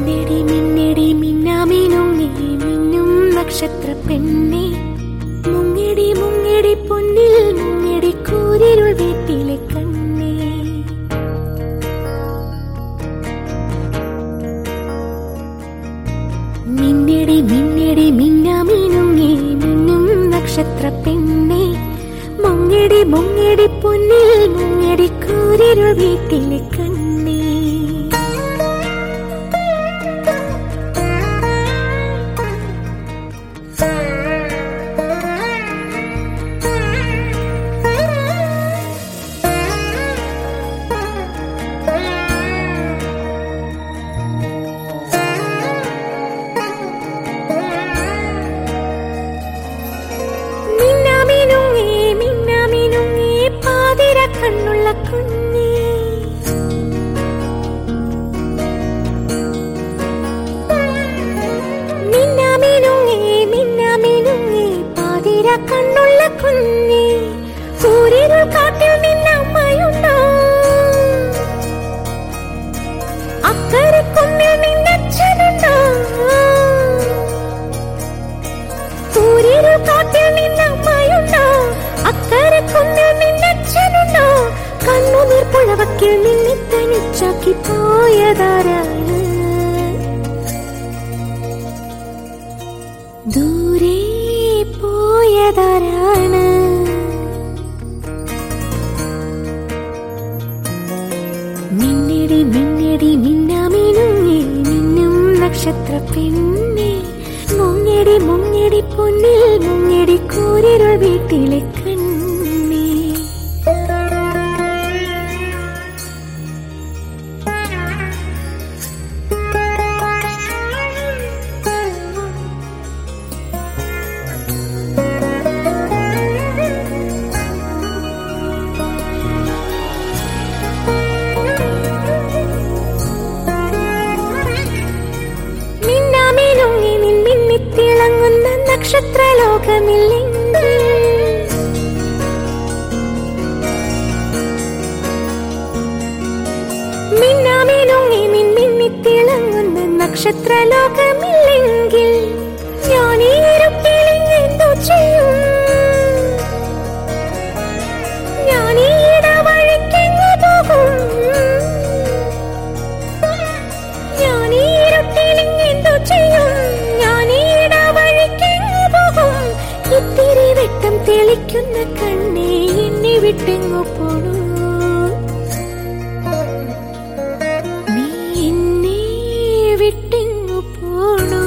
മിന്നടി മിന്നടി മിന്നാമിനുങ്ങി മിന്നും നക്ഷത്ര പെണ്ണെ മുങ്ങിടി മുങ്ങിടി പൊന്നിൽ മുങ്ങിടി കൂരിരുൾ വീട്ടിലെ കണ്ണേ മിന്നടി മിന്നടി മിന്നാമിനുങ്ങി മിന്നും നക്ഷത്ര പെണ്ണെ മുങ്ങിടി മുങ്ങിടി പൊന്നിൽ മുങ്ങിടി കൂരിരുൾ വീട്ടിലെ കണ്ണേ മിന്നാമിനുങ്ങി മിന്നാമിനുങ്ങി പാതിര കണ്ണുള്ള കുഞ്ഞേ മിന്നാമിനുങ്ങി മിന്നാമിനുങ്ങി പാതിര കണ്ണുള്ള കുഞ്ഞേ സൂര്യനുൾ കാട്ടിൽ നിന്നമ്മയുണ്ടോ അക്കരെ കുന്നിൽ നിന്നച്ഛനുണ്ടോ സൂര്യനുൾ കാട്ടിൽ നിന്നമ്മയുണ്ടോ അക്കരെ കുന്നിൽ നിന്നച്ഛനുണ്ടോ കണ്ണുനീർ പുഴവക്കിൽ നിന്നെ തനിച്ചാക്കി പോയതാരാണ് ദൂരെ പോയതാരാണ് മിന്നടി മിന്നടി മിന്നാമിനുങ്ങി മിന്നും നക്ഷത്ര പെണ്ണെ മുങ്ങടി മുങ്ങടി പൊന്നിൽ മുങ്ങടി കൂരിരുൾ വീട്ടിലെ കണ്ണേ മിന്നാമിനുങ്ങി നിൻ മിന്നിത്തിളങ്ങുന്ന നക്ഷത്രലോകമില്ലെങ്കിൽ മിന്നാമിനുങ്ങി നിൻ മിന്നിത്തിളങ്ങുന്ന നക്ഷത്രലോകമില്ലെങ്കിൽ ഞാൻ ഈ ഇരുട്ടിൽ എന്തോ ചെയ്യും ഞാൻ ഈ ഇടവഴിക്കെങ്ങു പോകും ഞാൻ ഈ ഇരുട്ടിൽ എന്തോ ചെയ്യും ഞാൻ ഈ ഇടവഴിക്കെങ്ങു പോകും ഇത്തിരി വെട്ടം തെളിക്കുന്ന കണ്ണേ എന്നെ വിട്ടെങ്ങു പോണു നീ എന്നെ വിട്ടെങ്ങു പോണു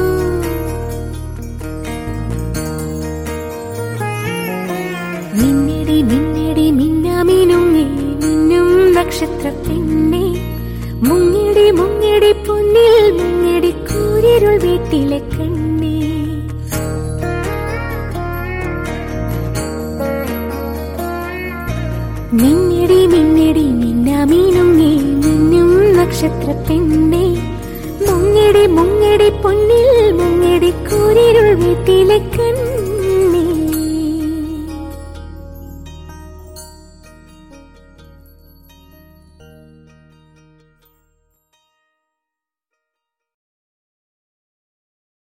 മിന്നടി മിന്നടി മിന്നാമിനുങ്ങി മിന്നും നക്ഷത്ര പെണ്ണെ മുങ്ങിടി മുങ്ങിടി പൊന്നിൽ മുങ്ങിടി കൂരിരുൾ വീട്ടിലെ കണ്ണേ മിന്നടി മിന്നടി മിന്നാമിനുങ്ങി മിന്നും നക്ഷത്ര പെണ്ണെ മുങ്ങിടി മുങ്ങിടി പൊന്നിൽ മുങ്ങിടി കൂരിരുൾ വീട്ടിലെ കണ്ണേ